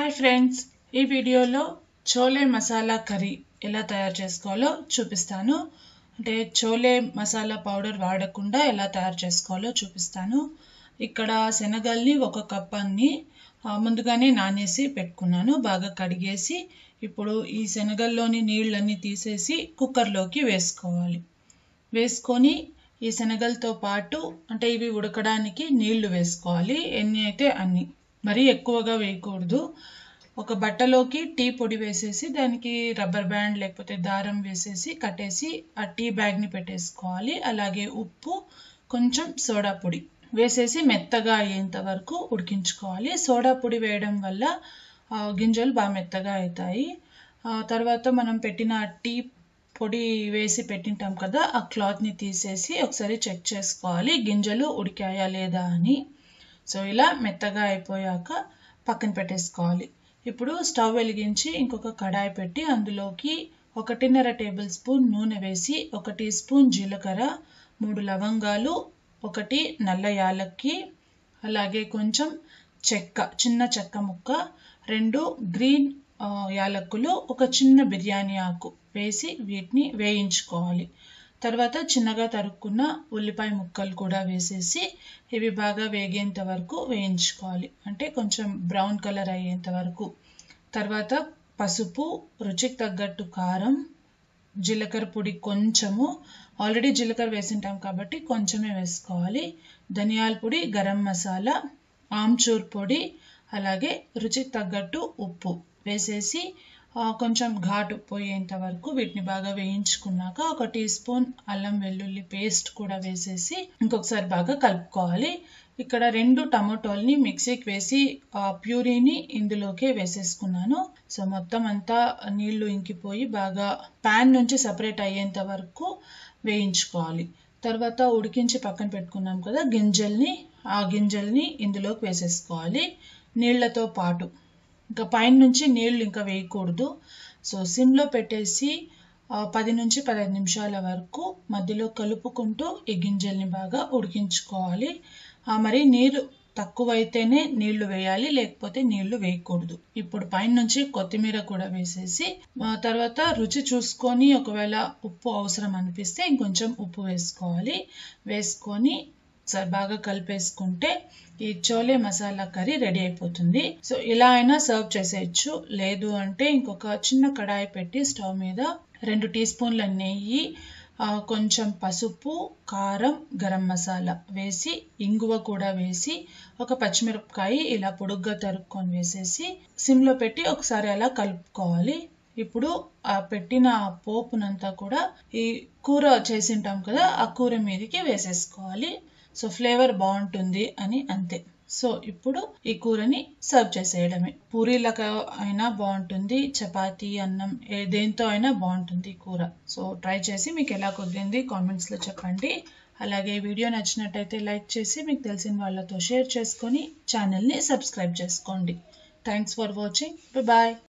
hi friends ఈ వీడియోలో chole masala curry ఎలా తయారు చేసుకోవాలో చూపిస్తాను అంటే చోలే మసాలా పౌడర్ వాడకుండా ఎలా తయారు చేసుకోవాలో చూపిస్తాను ఇక్కడ శనగల్ని ఒక కప్ అన్ని ఆ, ముందుగానే నానేసి పెట్టుకున్నాను బాగా కడిగేసి ఇప్పుడు ఈ శనగల్లోని నీళ్ళన్నీ తీసేసి కుక్కర్లోకి వేసుకోవాలి వేసుకొని ఈ శనగలతో పాటు అంటే ఇవి ఉడకడానికి నీళ్లు వేసుకోవాలి ఎన్ని అయితే అన్ని మరీ ఎక్కువగా వేయకూడదు ఒక బట్టలోకి టీ పొడి వేసేసి దానికి రబ్బర్ బ్యాండ్ లేకపోతే దారం వేసేసి కట్టేసి ఆ టీ బ్యాగ్ని పెట్టేసుకోవాలి అలాగే ఉప్పు కొంచెం సోడా పొడి వేసేసి మెత్తగా అయ్యేంత వరకు ఉడికించుకోవాలి సోడా పొడి వేయడం వల్ల ఆ, గింజలు బాగా మెత్తగా అవుతాయి ఆ, తర్వాత మనం పెట్టిన టీ పొడి వేసి పెట్టింటాం కదా ఆ క్లాత్ని తీసేసి ఒకసారి చెక్ చేసుకోవాలి గింజలు ఉడికాయా లేదా అని సో ఇలా మెత్తగా అయిపోయాక పక్కన పెట్టేసుకోవాలి ఇప్పుడు స్టవ్ వెలిగించి ఇంకొక కడాయి పెట్టి అందులోకి ఒకటిన్నర టేబుల్ స్పూన్ నూనె వేసి ఒక టీ స్పూన్ జీలకర్ర మూడు లవంగాలు ఒకటి నల్ల యాలక్కి అలాగే కొంచెం చెక్క చిన్న చెక్క ముక్క రెండు గ్రీన్ ఆ, యాలక్కులు ఒక చిన్న బిర్యానీ ఆకు వేసి వీటిని వేయించుకోవాలి తర్వాత చిన్నగా తరుక్కున్న ఉల్లిపాయ ముక్కలు కూడా వేసేసి ఇవి బాగా వేగేంత వరకు వేయించుకోవాలి అంటే కొంచెం బ్రౌన్ కలర్ అయ్యేంత వరకు తర్వాత పసుపు రుచికి తగ్గట్టు కారం జీలకర్ర పొడి కొంచెము ఆల్రెడీ జీలకర్ర వేసింటాం కాబట్టి కొంచెమే వేసుకోవాలి ధనియాల పొడి గరం మసాలా ఆమ్చూర్ పొడి అలాగే రుచికి తగ్గట్టు ఉప్పు వేసేసి ఆ, కొంచెం ఘాటు పోయేంత వరకు వీటిని బాగా వేయించుకున్నాక ఒక టీ స్పూన్ అల్లం వెల్లుల్లి పేస్ట్ కూడా వేసేసి ఇంకొకసారి బాగా కలుపుకోవాలి ఇక్కడ రెండు టమాటోల్ని మిక్సీకి వేసి ఆ ప్యూరీని ఇందులోకే వేసేసుకున్నాను సో మొత్తం అంతా నీళ్లు ఇంకిపోయి బాగా ప్యాన్ నుంచి సపరేట్ అయ్యేంత వరకు వేయించుకోవాలి తర్వాత ఉడికించి పక్కన పెట్టుకున్నాం కదా గింజల్ని ఆ గింజల్ని ఇందులోకి వేసేసుకోవాలి నీళ్లతో పాటు ఇంకా పైన నుంచి నీళ్లు ఇంకా వేయకూడదు సో సిమ్లో పెట్టేసి ఆ, పది నుంచి పదహైదు నిమిషాల వరకు మధ్యలో కలుపుకుంటూ ఈ గింజల్ని బాగా ఉడికించుకోవాలి ఆ, మరి నీరు తక్కువైతేనే నీళ్లు వేయాలి లేకపోతే నీళ్లు వేయకూడదు ఇప్పుడు పైన నుంచి కొత్తిమీర కూడా వేసేసి ఆ, తర్వాత రుచి చూసుకొని ఒకవేళ ఉప్పు అవసరం అనిపిస్తే ఇంకొంచెం ఉప్పు వేసుకోవాలి వేసుకొని ఒకసారి బాగా కలిపేసుకుంటే ఈ చోలే మసాలా కర్రీ రెడీ అయిపోతుంది సో ఇలా అయినా సర్వ్ చేసేయచ్చు లేదు అంటే ఇంకొక చిన్న కడాయి పెట్టి స్టవ్ మీద రెండు టీ స్పూన్ల నెయ్యి ఆ, కొంచెం పసుపు కారం గరం మసాలా వేసి ఇంగువ కూడా వేసి ఒక పచ్చిమిరపకాయ ఇలా పొడుగ్గా తరుక్కొని వేసేసి సిమ్లో పెట్టి ఒకసారి అలా కలుపుకోవాలి ఇప్పుడు ఆ పెట్టిన ఆ పోపునంతా కూడా ఈ కూర చేసింటాం కదా ఆ కూర మీదకి వేసేసుకోవాలి సో ఫ్లేవర్ బాగుంటుంది అని అంతే సో ఇప్పుడు ఈ కూరని సర్వ్ చేసేయడమే పూరీలకు అయినా బాగుంటుంది చపాతీ అన్నం ఏ దేంతో అయినా బాగుంటుంది ఈ కూర సో ట్రై చేసి మీకు ఎలా కుదిరింది కామెంట్స్లో చెప్పండి అలాగే వీడియో నచ్చినట్టయితే లైక్ చేసి మీకు తెలిసిన వాళ్ళతో షేర్ చేసుకొని ఛానల్ని సబ్స్క్రైబ్ చేసుకోండి థ్యాంక్స్ ఫర్ వాచింగ్ బాయ్